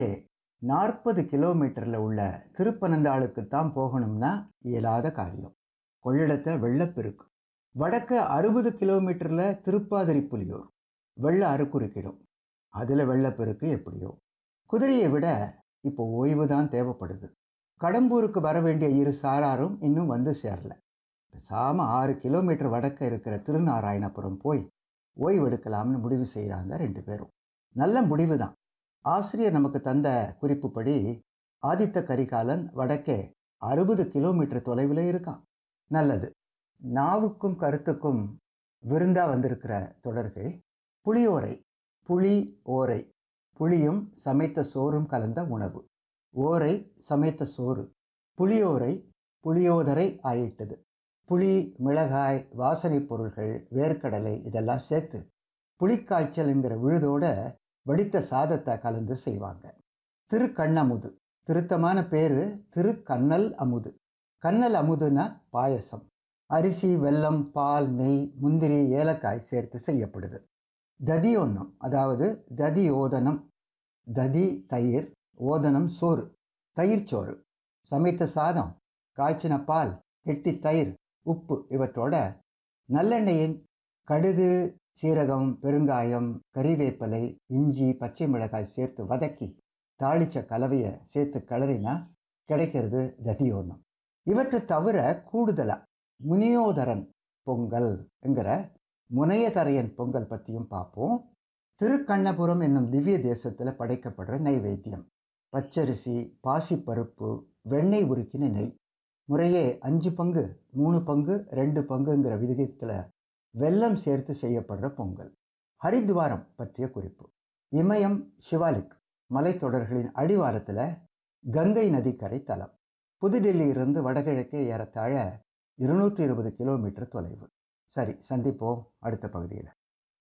நாற்பது கிலோமீட்டரில் உள்ள திருப்பனந்தாளுக்கு தான் போகணும்னா இயலாத காரியம் கொள்ளிடத்தில் வெள்ளப்பெருக்கு வடக்க அறுபது கிலோமீட்டரில் திருப்பாதிரி புலியூர் வெள்ள அறுக்குறுக்கிடும் அதில் வெள்ளப்பெருக்கு எப்படியோ குதிரையை விட இப்போ ஓய்வு தான் தேவைப்படுது கடம்பூருக்கு வர வேண்டிய இரு சாராரும் இன்னும் வந்து சேரல பேசாம ஆறு கிலோமீட்டர் வடக்க இருக்கிற திருநாராயணபுரம் போய் ஓய்வெடுக்கலாம்னு முடிவு செய்கிறாங்க ரெண்டு பேரும் நல்ல முடிவு தான் ஆசிரியர் நமக்கு தந்த குறிப்புப்படி ஆதித்த கரிகாலன் வடக்கே அறுபது கிலோமீட்டர் தொலைவில் இருக்கான் நல்லது நாவுக்கும் கருத்துக்கும் விருந்தா வந்திருக்கிற தொடர்கள் புளியோரை புளி ஓரை புளியும் சமைத்த சோறும் கலந்த உணவு ஓரை சமைத்த சோறு புளியோரை புளியோதரை ஆயிட்டது புளி மிளகாய் வாசனை பொருள்கள் வேர்க்கடலை இதெல்லாம் சேர்த்து புளிக்காய்ச்சல்ங்கிற விழுதோட வடித்த சாதத்தை கலந்து செய்வாங்க திருக்கண்ணமுது திருத்தமான பேரு திருக்கண்ணல் அமுது கண்ணல் அமுதுனா பாயசம் அரிசி வெல்லம் பால் நெய் முந்திரி ஏலக்காய் சேர்த்து செய்யப்படுது ததியோன்னம் அதாவது ததி ஓதனம் ததி தயிர் ஓதனம் சோறு தயிர் சோறு சமைத்த சாதம் காய்ச்சின பால் கெட்டி தயிர் உப்பு இவற்றோட நல்லெண்ணெயின் கடுகு சீரகம் பெருங்காயம் கறிவேப்பிலை இஞ்சி பச்சை மிளகாய் சேர்த்து வதக்கி தாளிச்ச கலவையை சேர்த்து கிளறினா கிடைக்கிறது ததியோன்னம் இவற்றை தவிர கூடுதலாக முனியோதரன் பொங்கல் என்கிற முனையதரையன் பொங்கல் பற்றியும் பார்ப்போம் திருக்கண்ணபுரம் என்னும் திவ்ய தேசத்தில் படைக்கப்படுற நைவேத்தியம் பச்சரிசி பாசிப்பருப்பு வெண்ணெய் உருக்கின நெய் முறையே அஞ்சு பங்கு மூணு பங்கு ரெண்டு பங்குங்கிற விகிதத்தில் வெல்லம் சேர்த்து செய்யப்படுற பொங்கல் ஹரித்வாரம் பற்றிய குறிப்பு இமயம் சிவாலிக் மலைத்தொடர்களின் அடிவாரத்தில் கங்கை நதிக்கரை தலம் புதுடெல்லியிலிருந்து வடகிழக்கே ஏறத்தாழ இருநூற்றி இருபது கிலோமீட்டர் தொலைவு சரி சந்திப்போம் அடுத்த பகுதியில்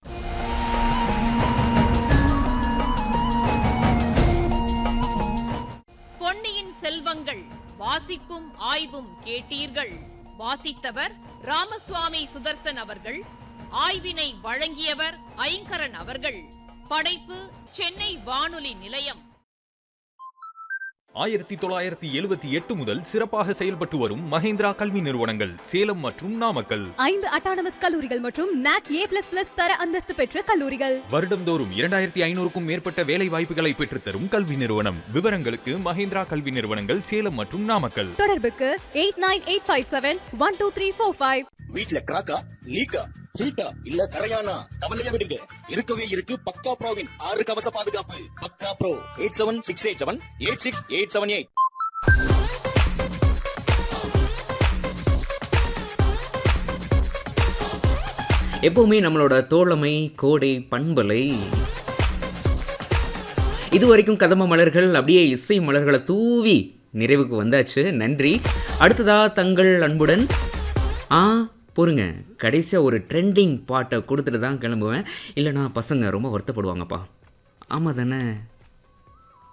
பொன்னியின் செல்வங்கள் வாசிப்பும் ஆய்வும் கேட்டீர்கள் வாசித்தவர் ராமசுவாமி சுதர்சன் அவர்கள் ஆய்வினை வழங்கியவர் ஐங்கரன் அவர்கள் படைப்பு சென்னை வானொலி நிலையம் ஆயிரத்தி தொள்ளாயிரத்தி எழுபத்தி எட்டு முதல் சிறப்பாக செயல்பட்டு வரும் மஹேந்திரா கல்வி நிறுவனங்கள் சேலம் மற்றும் நாமக்கல் ஐந்து அட்டானமஸ் கல்லூரிகள் மற்றும் நாக் ஏ பிளஸ் பிளஸ் தர அந்தஸ்து பெற்ற கல்லூரிகள் வருடந்தோறும் இரண்டாயிரத்தி ஐநூறுக்கும் மேற்பட்ட வேலை வாய்ப்புகளை பெற்றுத்தரும் கல்வி நிறுவனம் விவரங்களுக்கு மஹேந்திரா கல்வி நிறுவனங்கள் சேலம் மற்றும் நாமக்கல் தொடர்புக்கு eight nine eight five seven one two three four five வீட்ல கிராக்கா லீக்கா ஹீட்டா இல்ல கரையானா கவலைய விடுங்க இருக்கவே இருக்கு பக்கா ப்ரோவின் ஆறு கவச பாதுகாப்பு பக்கா bro eight seven six eight seven eight six eight seven eight எப்பவுமே நம்மளோட தோழமை கோடை பண்பலை இது வரைக்கும் கதம்ப மலர்கள் அப்படியே இசை மலர்களை தூவி நிறைவுக்கு வந்தாச்சு நன்றி அடுத்ததா தங்கள் அன்புடன் ஆ பொறுங்க கடைசியாக ஒரு ட்ரெண்டிங் பாட்டை கொடுத்துட்டு தான் கிளம்புவேன் இல்லைனா பசங்க ரொம்ப வருத்தப்படுவாங்கப்பா ஆமாம் தானே